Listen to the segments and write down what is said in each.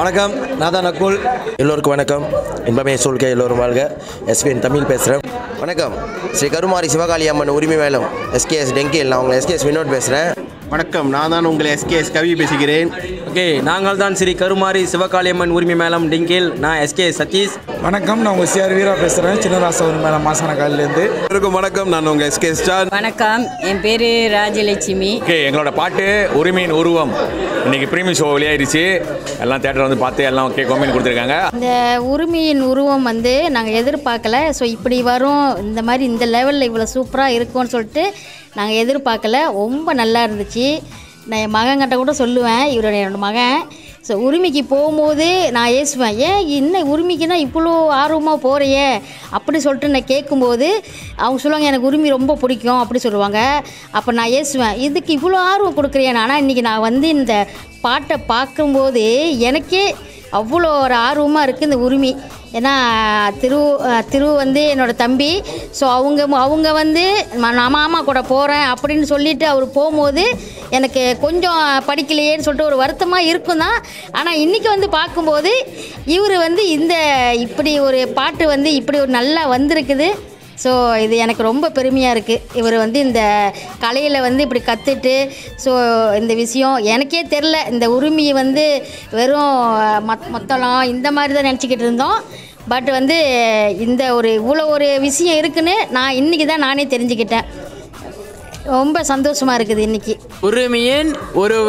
வணக்கம் நான் தான் நக்குல் எல்லோருக்கும் வணக்கம் இன்பமே சொல்க எல்லோரும் வாழ்க எஸ்பிஎன் தமிழ் பேசுகிறேன் வணக்கம் ஸ்ரீ கருமாரி சிவகாளி அம்மன் உரிமை மேலும் எஸ்கேஎஸ் டெங்கில் நான் உங்களை எஸ்கேஎஸ் வினோட் பேசுகிறேன் வணக்கம் நான் தான் உங்கள் எஸ்கேஎஸ் கவி பேசுகிறேன் ஓகே நாங்கள் தான் ஸ்ரீ கருமாரி சிவகாளியம்மன் உரிமை மேளம் டிங்கில் நான் எஸ்கே சதீஷ் வணக்கம் நான் உங்கள் சிஆர் வீரா பேசுகிறேன் சின்னராசவன் மேலே மாசான காலிலேருந்து வணக்கம் வணக்கம் நான் உங்கள் எஸ்கே ஸ்டார் வணக்கம் என் பேர் ராஜலட்சுமி ஓகே எங்களோட பாட்டு உரிமையின் உருவம் இன்னைக்கு ப்ரீமியம் ஷோ வெளியாயிருச்சு எல்லாம் தேட்டர் வந்து பார்த்து எல்லாம் ஓகே கமெண்ட் கொடுத்துருக்காங்க இந்த உரிமையின் உருவம் வந்து நாங்கள் எதிர்பார்க்கல ஸோ இப்படி வரும் இந்த மாதிரி இந்த லெவலில் இவ்வளோ சூப்பராக இருக்கும்னு சொல்லிட்டு நாங்கள் எதிர்பார்க்கல ரொம்ப நல்லா இருந்துச்சு நான் என் மகன்கிட்ட கூட சொல்லுவேன் இவரோட என்னோட மகன் ஸோ உரிமைக்கு போகும்போது நான் ஏசுவேன் ஏன் என்ன உரிமைக்குன்னா இவ்வளோ ஆர்வமாக போகிறியே அப்படி சொல்லிட்டு நான் கேட்கும்போது அவங்க சொல்லுவாங்க எனக்கு உரிமை ரொம்ப பிடிக்கும் அப்படி சொல்லுவாங்க அப்போ நான் ஏசுவேன் இதுக்கு இவ்வளோ ஆர்வம் கொடுக்குறியேன் ஆனால் இன்றைக்கி நான் வந்து இந்த பாட்டை பார்க்கும்போது எனக்கே அவ்வளோ ஒரு ஆர்வமாக இருக்குது இந்த உரிமை ஏன்னா திரு அஹ் திரு வந்து என்னோடய தம்பி ஸோ அவங்க அவங்க வந்து ம- நான் மாமா கூட போகிறேன் அப்படின்னு சொல்லிட்டு அவர் போகும்போது எனக்கு கொஞ்சம் படிக்கலையேன்னு சொல்லிட்டு ஒரு வருத்தமாக இருக்கும் தான் ஆனால் இன்றைக்கி வந்து பார்க்கும்போது இவர் வந்து இந்த இப்படி ஒரு பாட்டு வந்து இப்படி ஒரு நல்லா வந்திருக்குது ஸோ இது எனக்கு ரொம்ப பெருமையாக இருக்குது இவர் வந்து இந்த கலையில் வந்து இப்படி கற்றுட்டு ஸோ இந்த விஷயம் எனக்கே தெரில இந்த உரிமையை வந்து வெறும் மத் மொத்தலாம் இந்த மாதிரி தான் நினச்சிக்கிட்டு இருந்தோம் பட் வந்து இந்த ஒரு இவ்வளோ ஒரு விஷயம் இருக்குன்னு நான் இன்றைக்கி தான் நானே தெரிஞ்சுக்கிட்டேன் ரொம்ப சந்தோஷமாக இருக்குது இன்றைக்கி உரிமையின் உருவ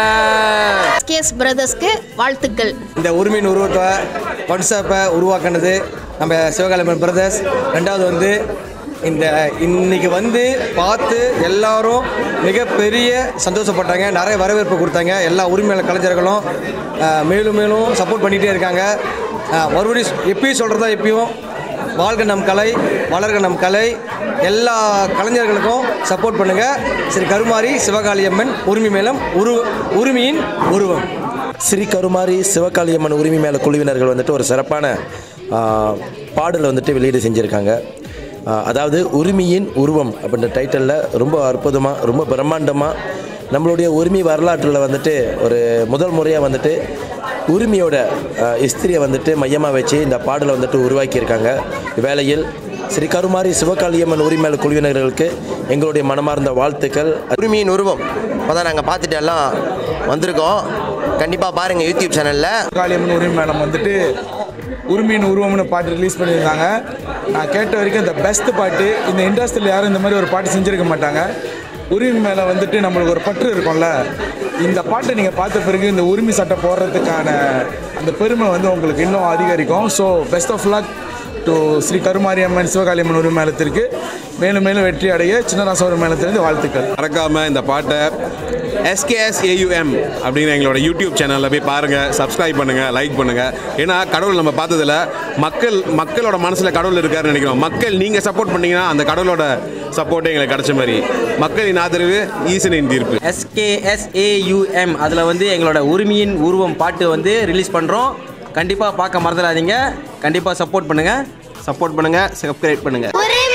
கேஸ் பிரதர்ஸ்க்கு வாழ்த்துக்கள் இந்த உரிமையின் உருவத்தை வாட்ஸ்அப்பை உருவாக்குனது நம்ம சிவகாலியம்மன் பிரதர்ஸ் ரெண்டாவது வந்து இந்த இன்னைக்கு வந்து பார்த்து எல்லாரும் மிகப்பெரிய சந்தோஷப்பட்டாங்க நிறைய வரவேற்பு கொடுத்தாங்க எல்லா உரிமையாளர் கலைஞர்களும் அஹ், மேலும் மேலும் சப்போர்ட் பண்ணிகிட்டே இருக்காங்க அஹ், மறுபடியும் எப்பயும் சொல்கிறதா எப்பயும் வாழ்க நம் கலை வளர்க நம் கலை எல்லா கலைஞர்களுக்கும் சப்போர்ட் பண்ணுங்கள் ஸ்ரீ கருமாரி சிவகாளியம்மன் உரிமை மேலம் உரு உரிமையின் உருவம் ஸ்ரீ கருமாரி சிவகாளியம்மன் உரிமை மேல குழுவினர்கள் வந்துட்டு ஒரு சிறப்பான ஆ, பாடலை வந்துட்டு வெளியீடு செஞ்சுருக்காங்க ஆ, அதாவது உரிமையின் உருவம் அப்படின்ற டைட்டிலில் ரொம்ப அற்புதமாக ரொம்ப பிரம்மாண்டமாக நம்மளுடைய உரிமை வரலாற்றில் வந்துட்டு ஒரு முதல் முறையாக வந்துட்டு உரிமையோட இஸ்திரியை வந்துட்டு மையமாக வச்சு இந்த பாடலை வந்துட்டு உருவாக்கியிருக்காங்க வேளையில் ஸ்ரீ கருமாரி சிவகாளியம்மன் உரிமையாளர் குழுவினர்களுக்கு எங்களுடைய மனமார்ந்த வாழ்த்துக்கள் உரிமையின் உருவம் இப்போ தான் நாங்கள் பார்த்துட்டு எல்லாம் வந்திருக்கோம் கண்டிப்பாக பாருங்கள் யூடியூப் சேனலில் காளியம்மன் உரிமை மேடம் வந்துட்டு உரிமையின் உருவம்னு பாட்டு ரிலீஸ் பண்ணியிருந்தாங்க நான் கேட்ட வரைக்கும் இந்த பெஸ்ட் பாட்டு இந்த இண்டஸ்ட்ரியில் யாரும் இந்த மாதிரி ஒரு பாட்டு செஞ்சுருக்க மாட்டாங்க உரிமை மேலே வந்துட்டு நம்மளுக்கு ஒரு பற்று இருக்கும்ல இந்த பாட்டை நீங்கள் பார்த்த பிறகு இந்த உரிமை சட்டை போடுறதுக்கான அந்த பெருமை வந்து உங்களுக்கு இன்னும் அதிகரிக்கும் so best of luck to Sri Karumariamman Sivakaliamman உரிமை மேலத்திற்கு மேலும் மேலும் வெற்றி அடைய சின்னராச உரிமை மேலத்திலிருந்து வாழ்த்துக்கள் மறக்காம இந்த பாட்டை எஸ்கேஎஸ் ஏயுஎம் அப்படிங்கிற எங்களோட யூடியூப் சேனலில் போய் பாருங்கள் சப்ஸ்கிரைப் பண்ணுங்கள் லைக் பண்ணுங்கள் ஏன்னா கடவுள் நம்ம பார்த்ததுல மக்கள் மக்களோட மனசில் கடவுள் இருக்காருன்னு நினைக்கிறோம் மக்கள் நீங்கள் சப்போர்ட் பண்ணீங்கன்னா அந்த கடவுளோட சப்போர்ட்டே எங்களுக்கு கிடைச்ச மாதிரி மக்களின் ஆதரவு ஈசனின் தீர்ப்பு எஸ்கேஎஸ்ஏயுஎம் அதில் வந்து எங்களோட உரிமையின் உருவம் பாட்டு வந்து ரிலீஸ் பண்ணுறோம் கண்டிப்பாக பார்க்க மறந்துடாதீங்க கண்டிப்பாக சப்போர்ட் பண்ணுங்கள் சப்போர்ட் பண்ணுங்கள் சப்ஸ்கிரைப் பண்ணுங்கள் உரிமை